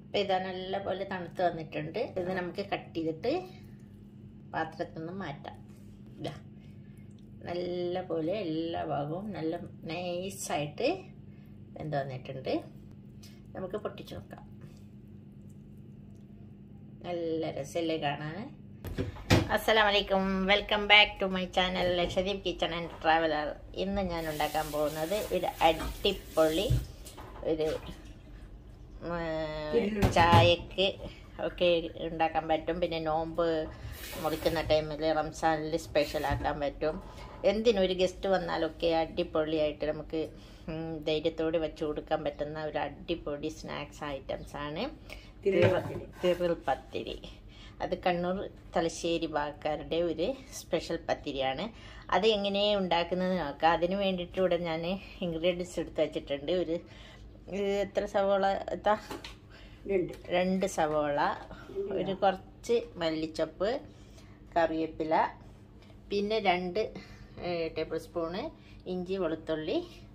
അപ്പം ഇതാ നല്ല പോലെ തണുത്ത് വന്നിട്ടുണ്ട് ഇത് നമുക്ക് കട്ട് ചെയ്തിട്ട് പാത്രത്തിൽ നിന്ന് മാറ്റാം ഇതാ നല്ല പോലെ എല്ലാ ഭാഗവും നല്ല നൈസായിട്ട് വെന്ത് വന്നിട്ടുണ്ട് നമുക്ക് പൊട്ടിച്ചു നോക്കാം നല്ല രസമല്ലേ കാണാൻ അസ്സലാമലൈക്കും welcome back to my channel Lakshadweep kitchen and traveller ഇന്ന് ഞാൻ ഉണ്ടാക്കാൻ പോകുന്നത് ഒരു അടിപൊളി ഒരു ഉം, ചായക്ക് ഒക്കെ ഉണ്ടാക്കാൻ പറ്റും പിന്നെ നോമ്പ് മുറിക്കുന്ന ടൈമിൽ റംസാനിൽ സ്പെഷ്യൽ ആക്കാൻ പറ്റും എന്തിനും ഒരു ഗസ്റ്റ് വന്നാലൊക്കെ അടിപൊളിയായിട്ട് നമുക്ക് ഉം, ധൈര്യത്തോടെ വെച്ച് കൊടുക്കാൻ പറ്റുന്ന ഒരു അടിപൊളി സ്നാക്സ് ഐറ്റംസ് ആണ് തിറിൽ പത്തിരി അത് കണ്ണൂർ തലശ്ശേരി ഭാഗക്കാരുടെ ഒരു സ്പെഷ്യൽ പത്തിരിയാണ് അത് എങ്ങനെയാണ് ഉണ്ടാക്കുന്നത് നോക്കാം അതിന് വേണ്ടിയിട്ട് ഇവിടെ ഞാൻ ഇൻഗ്രീഡിയൻസ് എടുത്ത് വെച്ചിട്ടുണ്ട് ഒരു ഇത് എത്ര സവോള എത്താ രണ്ട് രണ്ട് സവോള ഒരു കുറച്ച് മല്ലിച്ചപ്പ് കറിവേപ്പില പിന്നെ രണ്ട് ടേബിൾ സ്പൂണ് ഇഞ്ചി വെളുത്തുള്ളി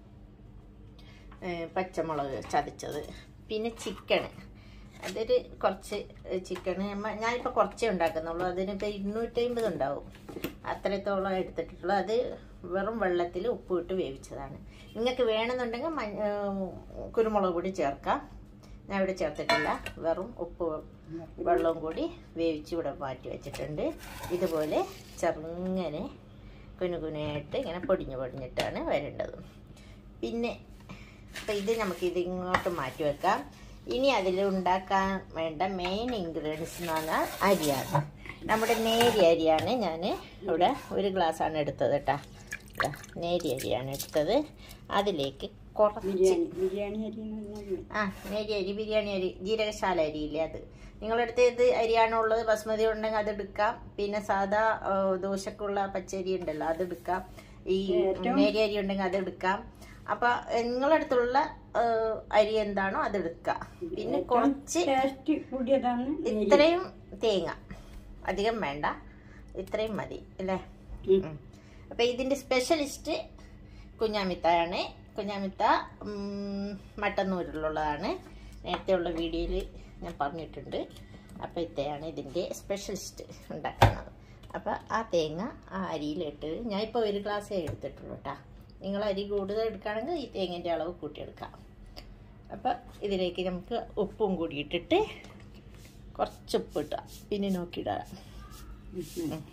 ഏ, പച്ചമുളക് ചതച്ചത് പിന്നെ ചിക്കൻ അതൊരു കുറച്ച് ചിക്കൻ ഞാനിപ്പോൾ കുറച്ചേ ഉണ്ടാക്കുന്നുള്ളൂ അതിനിപ്പോൾ ഇരുന്നൂറ്റമ്പത് ഉണ്ടാവും അത്രത്തോളം എടുത്തിട്ടുള്ളൂ അത് വെറും വെള്ളത്തിൽ ഉപ്പിട്ട് വേവിച്ചതാണ് നിങ്ങൾക്ക് വേണമെന്നുണ്ടെങ്കിൽ മഞ്ഞ ഏ, കുരുമുളക് പൊടി ചേർക്കാം ഞാൻ ഇവിടെ ചേർത്തിട്ടില്ല വെറും ഉപ്പ് വെള്ളവും കൂടി വേവിച്ച് ഇവിടെ മാറ്റി വെച്ചിട്ടുണ്ട് ഇതുപോലെ ചെറുങ്ങനെ കുനുകുനായിട്ട് ഇങ്ങനെ പൊടിഞ്ഞ് പൊടിഞ്ഞിട്ടാണ് വരേണ്ടത് പിന്നെ അപ്പം ഇത് നമുക്ക് ഇത് ഇങ്ങോട്ട് മാറ്റി വെക്കാം ഇനി അതിൽ ഉണ്ടാക്കാൻ വേണ്ട മെയിൻ ഇൻഗ്രീഡിയൻസ് എന്ന് പറഞ്ഞാൽ അരിയാണ് നമ്മുടെ നേരി അരിയാണ് ഞാൻ ഇവിടെ ഒരു ഗ്ലാസ്സാണ് എടുത്തത് കേട്ടോ ദാ, നേരി അരിയാണ് എടുത്തത് അതിലേക്ക് കുറച്ച് ബിരിയാണി ബിരിയാണി അരി എന്ന് പറഞ്ഞാൽ ആ നേരി അരി ബിരിയാണി അരി ജീരകശാല അരിയില്ലേ അത് നിങ്ങളടുത്ത് ഏത് അരിയാണോ ഉള്ളത് ബസ്മതി ഉണ്ടെങ്കിൽ അത് എടുക്കാം പിന്നെ സാധാ ആ, ദോശക്കുള്ള പച്ചരി ഉണ്ടല്ലോ അത് എടുക്കാം ഈ ഏറ്റവും- നേരി അരി ഉണ്ടെങ്കിൽ അത് എടുക്കാം അപ്പൊ നിങ്ങളടുത്തുള്ള ആ, അരി എന്താണോ അത് എടുക്കാം പിന്നെ കുറച്ച് ടേസ്റ്റ് കൂടിയതാണ് നെയ്യ്. ഇത്രയും തേങ്ങ അധികം വേണ്ട ഇത്രയും മതി അല്ലേ ഉം. ഉം. അപ്പൊ ഇതിന്റെ സ്പെഷ്യലിസ്റ്റ് കുഞ്ഞാമിത്തയാണ് കുഞ്ഞാമിത്ത ഉം, മട്ടന്നൂരിലുള്ളതാണ് നേരത്തെ ഉള്ള വീഡിയോയിൽ ഞാൻ പറഞ്ഞിട്ടുണ്ട് അപ്പോൾ ഇത്തയാണ് ഇതിൻ്റെ സ്പെഷ്യലിസ്റ്റ് ഉണ്ടാക്കുന്നത് അപ്പോൾ ആ തേങ്ങ ആ അരിയിലിട്ട് ഞാൻ ഇപ്പോൾ ഒരു ഗ്ലാസ്സേ എടുത്തിട്ടുള്ളൂ കേട്ടോ നിങ്ങൾ അരി കൂടുതൽ എടുക്കുകയാണെങ്കിൽ ഈ തേങ്ങൻ്റെ അളവ് കൂട്ടിയെടുക്കാം അപ്പോൾ ഇതിലേക്ക് നമുക്ക് ഉപ്പും കൂടി ഇട്ടിട്ട് കുറച്ച് ഉപ്പ് ഇട്ടുക പിന്നെ നോക്കിയിടുക ഉം, ഉം.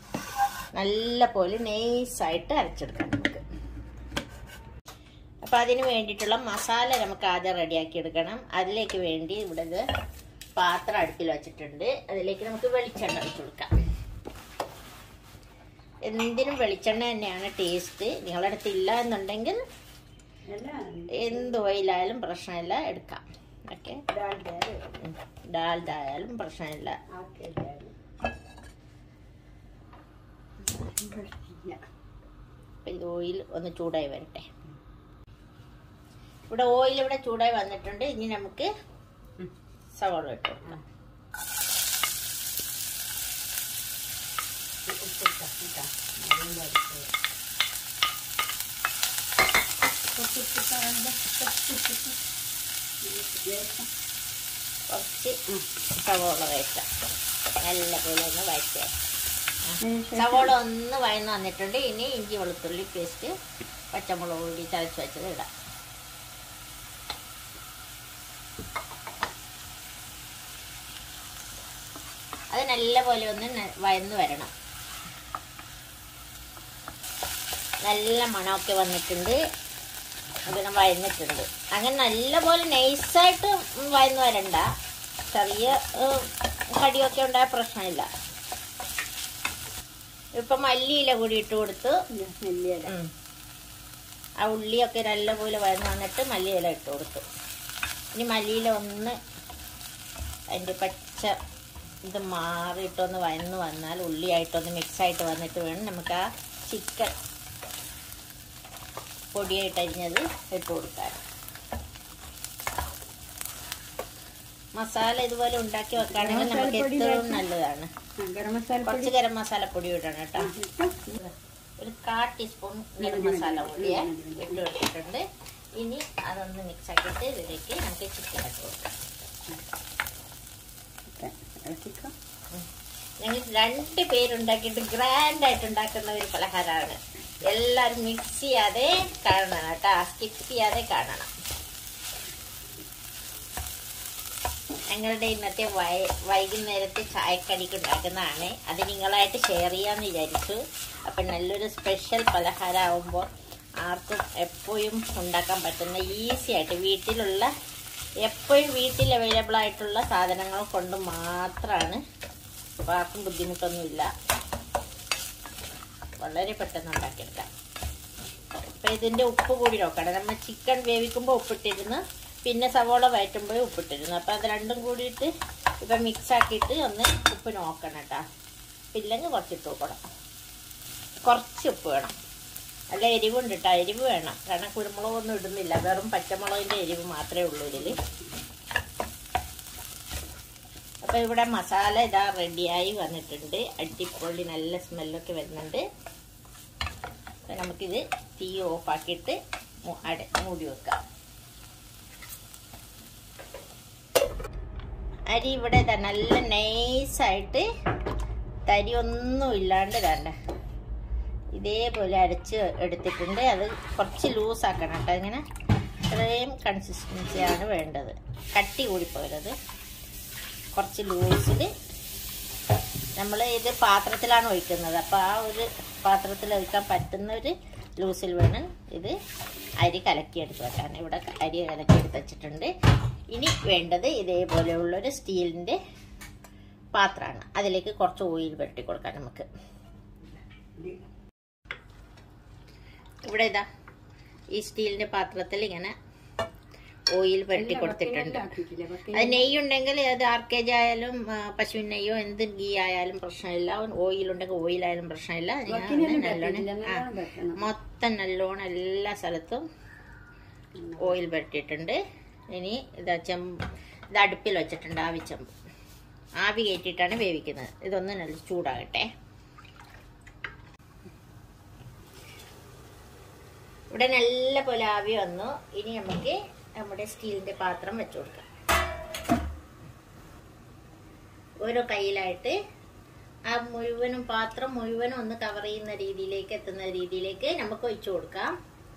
നല്ല പോലെ നൈസായിട്ട് അരച്ചെടുക്കാം നമുക്ക് അപ്പം അതിന് വേണ്ടിയിട്ടുള്ള മസാല നമുക്ക് ആദ്യം റെഡിയാക്കി എടുക്കണം അതിലേക്ക് വേണ്ടി ഇവിടെ ഇത് പാത്രം അടുപ്പിൽ വെച്ചിട്ടുണ്ട് അതിലേക്ക് നമുക്ക് വെളിച്ചെണ്ണ ഒഴിച്ച് കൊടുക്കാം എന്തിനും വെളിച്ചെണ്ണ തന്നെയാണ് ടേസ്റ്റ് നിങ്ങളുടെ അടുത്ത് ഇല്ല എന്നുണ്ടെങ്കിൽ അല്ല, എന്ത് ഓയിലായാലും പ്രശ്നമില്ല എടുക്കാം ഓക്കെ ഡാൽഡ ഡാൽഡ ആയാലും പ്രശ്നമില്ല ആക്കിയതാണ്. ഇല്ല. അപ്പം ഇത് ഓയിൽ ഒന്ന് ചൂടായി വരട്ടെ ഇവിടെ ഓയിൽ ഇവിടെ ചൂടായി വന്നിട്ടുണ്ട് ഇനി നമുക്ക് ഉം. സവാള ഇട്ട് കൊടുക്കാം ഉപ്പിട്ടാ, ഇട്ടാ. നല്ല ഉപ്പ്. ഉപ്പിട്ടിട്ടാ വേണ്ട, ഉപ്പിട്ടിട്ട്. ശേഷം കുറച്ച് സവാള വയറ്റാം നല്ല പോലെ ഒന്ന് വയറ്റാം ശേഷം സവാള ഒന്ന് വയന്ന് വന്നിട്ടുണ്ട് ഇനി ഇഞ്ചി വെളുത്തുള്ളി പേസ്റ്റ് പച്ചമുളക് കൂടി ചതച്ച് വെച്ചത് ഇടാം അത് നല്ല പോലെ ഒന്ന് ന- വയന്ന് വരണം നല്ല മണമൊക്കെ വന്നിട്ടുണ്ട് അതിനെ വയന്നിട്ടുണ്ട് അങ്ങനെ നല്ല പോലെ നൈസായിട്ട് വയന്ന് വരണ്ട ചെറിയ ഏഹ്, കടിയൊക്കെ ഉണ്ടായ പ്രശ്നമില്ല ഇപ്പൊ മല്ലിയില കൂടി ഇട്ട് കൊടുത്തു നെല്ലിയില. ഉം. ആ ഉള്ളിയൊക്കെ നല്ലപോലെ വയന്ന് വന്നിട്ട് മല്ലിയില ഇട്ട് കൊടുത്തു ഇനി മല്ലിയില ഒന്ന് അതിൻ്റെ പച്ച ഇത് മാറിയിട്ടൊന്ന് വയന്ന് വന്നാൽ ഉള്ളിയായിട്ടൊന്ന് മിക്സായിട്ട് വന്നിട്ട് വേണം നമുക്ക് ആ ചിക്കൻ പൊടിയായിട്ട് അരിഞ്ഞത് ഇട്ട് കൊടുക്കാൻ മസാല ഇതുപോലെ ഉണ്ടാക്കി വെക്കുകയാണെങ്കിൽ നമുക്ക് മസാലപ്പൊടി ഏറ്റവും ചേർത്ത്. നല്ലതാണ് ആ, ഗരം മസാല പൊടി കുറച്ച് ഗരം മസാലപ്പൊടി ഇടണം കേട്ടോ ഇട്ട് ഒരു കാ ടീസ്പൂൺ ഗരം മസാല പൊടിയെ ഇട്ട് കൊടുത്തിട്ടുണ്ട് ഇനി അതൊന്ന് മിക്സ് ആക്കിയിട്ട് ഇതിലേക്ക് നമുക്ക് ചിക്കൻ ഇട്ട് കൊടുക്കാം ഞങ്ങൾ രണ്ട് പേരുണ്ടാക്കിയിട്ട് ഗ്രാൻഡ് ആയിട്ട് ഉണ്ടാക്കുന്ന ഒരു പലഹാരമാണ് എല്ലാവരും മിക്സ് ചെയ്യാതെ കാണണം കേട്ടോ സ്കിപ്പ് ചെയ്യാതെ കാണണം ഞങ്ങളുടെ ഇന്നത്തെ വൈ വൈകുന്നേരത്തെ ചായക്കടിക്ക് ഉണ്ടാക്കുന്നതാണ് അത് നിങ്ങളായിട്ട് ഷെയർ ചെയ്യാമെന്ന് വിചാരിച്ചു അപ്പം നല്ലൊരു സ്പെഷ്യൽ പലഹാരമാകുമ്പോൾ ആർക്കും എപ്പോഴും ഉണ്ടാക്കാൻ പറ്റുന്ന ഈസി ആയിട്ട് വീട്ടിലുള്ള എപ്പോഴും വീട്ടിൽ അവൈലബിൾ ആയിട്ടുള്ള സാധനങ്ങൾ കൊണ്ട് മാത്രമാണ് അപ്പോൾ ആർക്കും ബുദ്ധിമുട്ടൊന്നുമില്ല വളരെ പെട്ടെന്ന് ഉണ്ടാക്കിയെടുക്കാം അപ്പം ഇതിൻ്റെ ഉപ്പ് കൂടി നോക്കണം നമ്മൾ ചിക്കൻ വേവിക്കുമ്പോൾ ഉപ്പിട്ടിരുന്ന് പിന്നെ സവോള വയറ്റുമ്പോഴും ഉപ്പിട്ടിരുന്നു അപ്പം അത് രണ്ടും കൂടിയിട്ട് ഇപ്പം മിക്സ് ആക്കിയിട്ട് ഒന്ന് ഉപ്പ് നോക്കണം കേട്ടോ ഇല്ലെങ്കിൽ കുറച്ചിട്ട് നോക്കണം കുറച്ച് ഉപ്പ് വേണം അല്ല എരിവുണ്ട് കേട്ടോ എരിവ് വേണം കാരണം കുരുമുളകൊന്നും ഇടുന്നില്ല വെറും പച്ചമുളകിൻ്റെ എരിവ് മാത്രമേ ഉള്ളൂ ഇതിൽ അപ്പോൾ ഇവിടെ മസാല ഇതാ റെഡിയായി വന്നിട്ടുണ്ട് അടിപൊളി നല്ല സ്മെല്ലൊക്കെ വരുന്നുണ്ട് അപ്പോൾ നമുക്കിത് തീ ഓഫാക്കിയിട്ട് അട മൂടി വെക്കാം അരി ഇവിടെ ഇതാ നല്ല നൈസായിട്ട് തരി ഒന്നും ഇല്ലാണ്ട് കണ്ട ഇതേപോലെ അരച്ച് എടുത്തിട്ടുണ്ട് അത് കുറച്ച് ലൂസാക്കണം കേട്ടോ ഇങ്ങനെ ഇത്രയും കൺസിസ്റ്റൻസിയാണ് വേണ്ടത് കട്ടി കൂടിപ്പോയത് കുറച്ച് ലൂസിൽ നമ്മൾ ഇത് പാത്രത്തിലാണ് ഒഴിക്കുന്നത് അപ്പോൾ ആ ഒരു പാത്രത്തിൽ ഒഴിക്കാൻ പറ്റുന്ന ഒരു ലൂസിൽ വേണം ഇത് അരി കലക്കിയെടുത്ത് വെക്കാൻ ഇവിടെ അരി കലക്കിയെടുത്ത് വെച്ചിട്ടുണ്ട് ഇനി വേണ്ടത് ഇതേപോലെയുള്ളൊരു സ്റ്റീലിൻ്റെ പാത്രമാണ് അതിലേക്ക് കുറച്ച് ഓയിൽ പുരട്ടി കൊടുക്കാം നമുക്ക് ഇവിടെ ഇതാ ഈ സ്റ്റീലിൻ്റെ പാത്രത്തിൽ ഇങ്ങനെ ഓയിൽ പുരട്ടി കൊടുത്തിട്ടുണ്ട് അത് നെയ്യുണ്ടെങ്കിൽ അത് ആർ കെ ജി ആയാലും ആ, പശുവിൻ നെയ്യോ എന്ത് ഗീ ആയാലും പ്രശ്നമില്ല ഓയിൽ ഉണ്ടെങ്കിൽ ഓയിലായാലും പ്രശ്നമില്ല ഞാൻ നല്ലോണം ആ, മൊത്തം നല്ലോണം എല്ലാ സ്ഥലത്തും ഓയിൽ പുരട്ടിയിട്ടുണ്ട് ഇനി ഇതാ ചെമ്പ് ഇത് അടുപ്പിൽ വെച്ചിട്ടുണ്ട് ആവി ചെമ്പ് ആവി കയറ്റിയിട്ടാണ് വേവിക്കുന്നത് ഇതൊന്ന് നല്ല ചൂടാകട്ടെ ഇവിടെ നല്ല പോലെ ആവി വന്നു ഇനി നമുക്ക് നമ്മുടെ സ്റ്റീലിന്റെ പാത്രം വെച്ചു കൊടുക്കാം ഓരോ കയ്യിലായിട്ട് ആ മുഴുവനും പാത്രം മുഴുവനും ഒന്ന് കവർ ചെയ്യുന്ന രീതിയിലേക്ക് എത്തുന്ന രീതിയിലേക്ക് നമുക്ക് ഒഴിച്ചു കൊടുക്കാം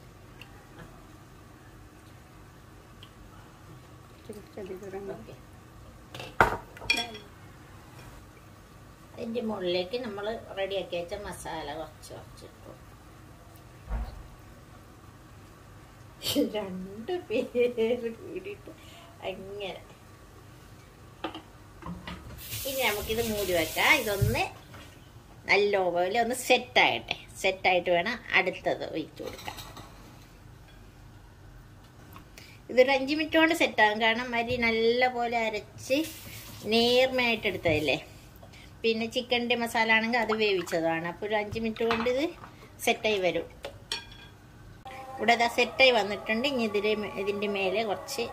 ഓക്കെ അതിന്റെ മുകളിലേക്ക് നമ്മൾ റെഡിയാക്കി വെച്ച മസാല കുറച്ച് കുറച്ച് ഇട്ടു രണ്ട് പേര് കൂടിയിട്ട് അങ്ങനെ ഇനി നമുക്കിത് മൂടി വെക്കാം ഇതൊന്ന് നല്ലപോലെ ഒന്ന് സെറ്റാകട്ടെ സെറ്റായിട്ട് വേണം അടുത്തത് ഒഴിച്ചു കൊടുക്കാം ഇതൊരു അഞ്ച് മിനിറ്റ് കൊണ്ട് സെറ്റാകും കാരണം അരി നല്ല പോലെ അരച്ച് നേർമയായിട്ട് എടുത്തതല്ലേ പിന്നെ ചിക്കൻ്റെ മസാല ആണെങ്കിൽ അത് വേവിച്ചതാണ് അപ്പോൾ ഒരു അഞ്ച് മിനിറ്റ് കൊണ്ട് ഇത് സെറ്റായി വരും ഇവിടെ ഇതാ സെറ്റായി വന്നിട്ടുണ്ട് ഇനി ഇതിലെ ഇതിൻ്റെ മേലെ കുറച്ച്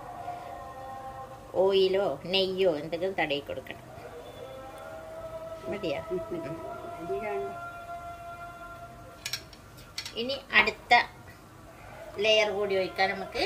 ഓയിലോ നെയ്യോ എന്തെങ്കിലും തടയി കൊടുക്കണം മതിയാ ഇനി അടുത്ത ലെയർ കൂടി ഒഴിക്കാൻ നമുക്ക്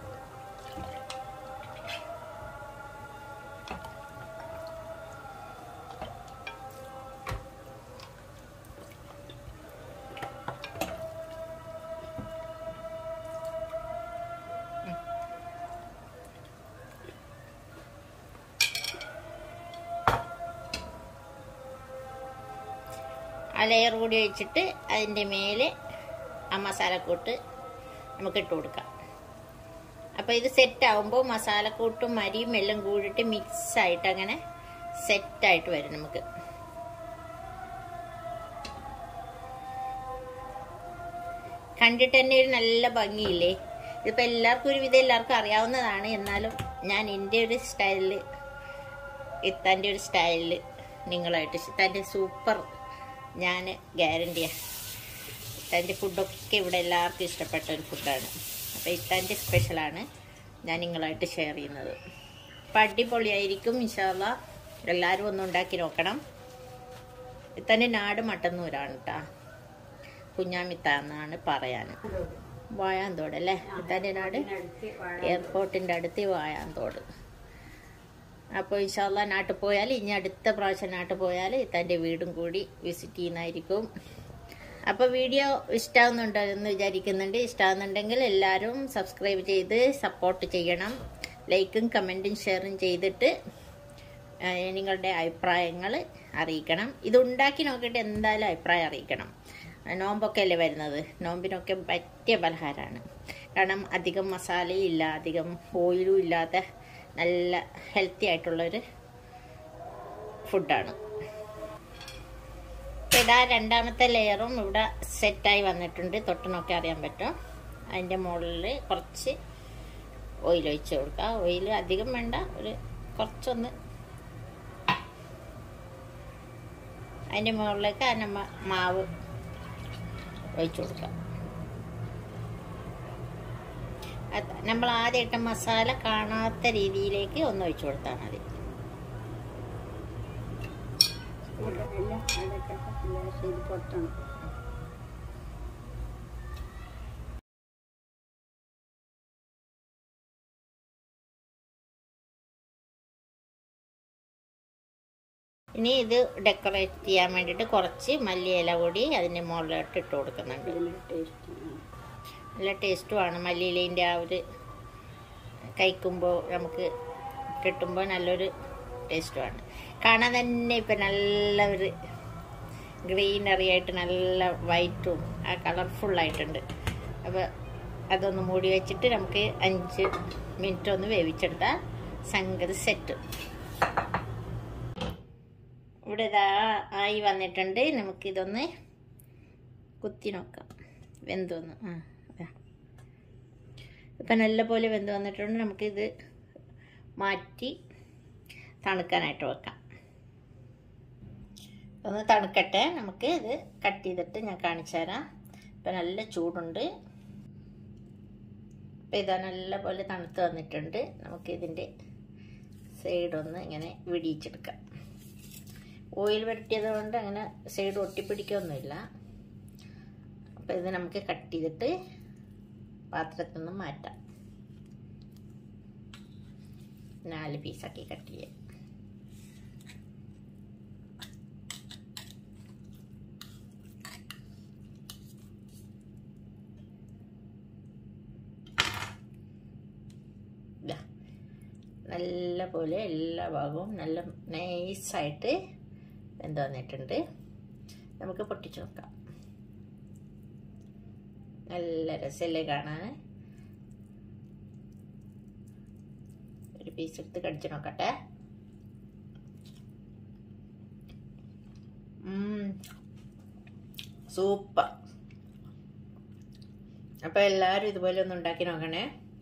ആ ലെയർ കൂടി ഒഴിച്ചിട്ട് അതിൻ്റെ മേലെ ആ മസാലക്കൂട്ട് നമുക്ക് ഇട്ട് കൊടുക്കാം അപ്പോൾ ഇത് സെറ്റ് ആവുമ്പോൾ മസാലക്കൂട്ടും അരിയും എല്ലാം കൂടിയിട്ട് മിക്സ് ആയിട്ട് അങ്ങനെ സെറ്റായിട്ട് വരും നമുക്ക് കണ്ടിട്ട് തന്നെ ഒരു നല്ല ഭംഗിയില്ലേ ഇതിപ്പോൾ എല്ലാവർക്കും ഒരുവിധം എല്ലാവർക്കും അറിയാവുന്നതാണ് എന്നാലും ഞാൻ എൻ്റെ ഒരു സ്റ്റൈലിൽ ഇത്താൻ്റെ ഒരു സ്റ്റൈലിൽ നിങ്ങളായിട്ട് ഇത്താൻ്റെ സൂപ്പർ ഞാൻ ഗ്യാരണ്ടിയാണ് ഇത്താൻ്റെ ഫുഡൊക്കെ ഇവിടെ എല്ലാവർക്കും ഇഷ്ടപ്പെട്ട ഒരു ഫുഡാണ് അപ്പോൾ ഇത്താൻ്റെ സ്പെഷ്യലാണ് ഞാൻ നിങ്ങളായിട്ട് ഷെയർ ചെയ്യുന്നത് അപ്പം അടിപൊളിയായിരിക്കും ഇൻഷാല്ല എല്ലാവരും ഒന്ന് ഉണ്ടാക്കി നോക്കണം ഇത്തൻ്റെ നാട് മട്ടന്നൂരാണ് കേട്ടോ കുഞ്ഞാമിത്ത എന്നാണ് പറയാൻ വായാന്തോട് അല്ലേ ഇത്തൻ്റെ നാട് എയർപോർട്ടിൻ്റെ അടുത്ത് വായാന്തോട് അപ്പോൾ ഇൻഷാല്ല നാട്ടിൽ പോയാൽ ഇനി അടുത്ത പ്രാവശ്യം നാട്ടിൽ പോയാൽ തൻ്റെ വീടും കൂടി വിസിറ്റ് ചെയ്യുന്നതായിരിക്കും അപ്പോൾ വീഡിയോ ഇഷ്ടമാവുന്നുണ്ടോ എന്ന് വിചാരിക്കുന്നുണ്ട് ഇഷ്ടമാവുന്നുണ്ടെങ്കിൽ എല്ലാവരും സബ്സ്ക്രൈബ് ചെയ്ത് സപ്പോർട്ട് ചെയ്യണം ലൈക്കും കമൻറ്റും ഷെയറും ചെയ്തിട്ട് ആ, നിങ്ങളുടെ അഭിപ്രായങ്ങൾ അറിയിക്കണം ഇത് ഉണ്ടാക്കി നോക്കിയിട്ട് എന്തായാലും അഭിപ്രായം അറിയിക്കണം ആ, നോമ്പൊക്കെ അല്ലേ വരുന്നത് നോമ്പിനൊക്കെ പറ്റിയ പലഹാരമാണ് കാരണം അധികം മസാലയും ഇല്ല അധികം ഓയിലും ഇല്ലാത്ത നല്ല ഹെൽത്തി ആയിട്ടുള്ളൊരു ഫുഡാണ് ഇതാ രണ്ടാമത്തെ ലെയറും ഇവിടെ സെറ്റായി വന്നിട്ടുണ്ട് തൊട്ട് നോക്കി അറിയാൻ പറ്റും അതിൻ്റെ മുകളിൽ കുറച്ച് ഓയിൽ ഒഴിച്ച് കൊടുക്കുക ഓയിൽ അധികം വേണ്ട ഒരു കുറച്ചൊന്ന് അതിൻ്റെ മുകളിലേക്ക് ആ നമ്മ മാവ് ഒഴിച്ചു കൊടുക്കാം അത് നമ്മൾ ആദ്യം ഇട്ട മസാല കാണാത്ത രീതിയിലേക്ക് ഒന്ന് ഒഴിച്ചു കൊടുത്താൽ മതി ഇവിടെ എല്ലാം അടക്കട്ടെ എല്ലാം ശരി പൊട്ടണം ഇനി ഇത് ഡെക്കറേറ്റ് ചെയ്യാൻ വേണ്ടിയിട്ട് കുറച്ച് മല്ലിയില കൂടി അതിൻ്റെ മുകളിലോട്ട് ഇട്ട് കൊടുക്കുന്നുണ്ട് ഇതിനൊരു ടേസ്റ്റ് നല്ല ടേസ്റ്റുമാണ് മല്ലിയിലേൻ്റെ ആ ഒരു കഴിക്കുമ്പോൾ നമുക്ക് കിട്ടുമ്പോൾ നല്ലൊരു ടേസ്റ്റുമാണ് കാണാൻ തന്നെ ഇപ്പം നല്ല ഒരു ഗ്രീനറി ആയിട്ട് നല്ല വൈറ്റും ആ കളർഫുള്ളായിട്ടുണ്ട് അപ്പോൾ അതൊന്ന് മൂടി വെച്ചിട്ട് നമുക്ക് അഞ്ച് മിനിറ്റ് ഒന്ന് വേവിച്ചെടുത്താൽ സംഗതി സെറ്റ് ഇവിടെ ഇതാ ആയി വന്നിട്ടുണ്ട് നമുക്കിതൊന്ന് കുത്തി നോക്കാം വെന്തോന്ന് ആ അതാ ഇപ്പം നല്ല പോലെ വെന്ത് വന്നിട്ടുണ്ട് നമുക്കിത് മാറ്റി തണുക്കാനായിട്ട് വെക്കാം ഒന്ന് തണുക്കട്ടെ നമുക്ക് ഇത് കട്ട് ചെയ്തിട്ട് ഞാൻ കാണിച്ചു തരാം ഇപ്പം നല്ല ചൂടുണ്ട് ഇപ്പം ഇതാ നല്ല പോലെ തണുത്ത് വന്നിട്ടുണ്ട് നമുക്ക് ഇതിൻ്റെ സൈഡൊന്ന് ഇങ്ങനെ വിടിയിച്ചെടുക്കാം ഓയിൽ വരട്ടിയത് കൊണ്ട് അങ്ങനെ സൈഡ് ഒട്ടിപ്പിടിക്കൊന്നുമില്ല അപ്പോൾ ഇത് നമുക്ക് കട്ട് ചെയ്തിട്ട് പാത്രത്തിൽ നിന്ന് മാറ്റാം നാല് പീസാക്കി കട്ട് ചെയ്യാം ഇതാ. നല്ല പോലെ എല്ലാ ഭാഗവും നല്ല നൈസായിട്ട് വെന്ത് വന്നിട്ടുണ്ട് നമുക്ക് പൊട്ടിച്ച് നോക്കാം നല്ല രസമല്ലേ കാണാൻ ഒരു പീസ് എടുത്ത് കടിച്ചു നോക്കട്ടെ സൂപ്പർ അപ്പോൾ എല്ലാവരും ഇതുപോലെ ഒന്ന് ഉണ്ടാക്കി നോക്കണേ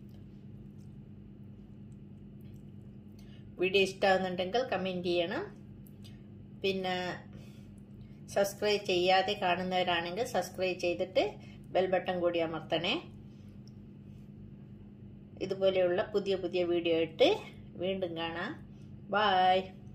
വീഡിയോ ഇഷ്ടമാകുന്നുണ്ടെങ്കിൽ കമൻറ്റ് ചെയ്യണം പിന്നെ സബ്സ്ക്രൈബ് ചെയ്യാതെ കാണുന്നവരാണെങ്കിൽ സബ്സ്ക്രൈബ് ചെയ്തിട്ട് ബെൽ ബട്ടൺ കൂടി അമർത്തണേ ഇതുപോലെയുള്ള പുതിയ പുതിയ വീഡിയോ ഇട്ട് വീണ്ടും കാണാം ബായ്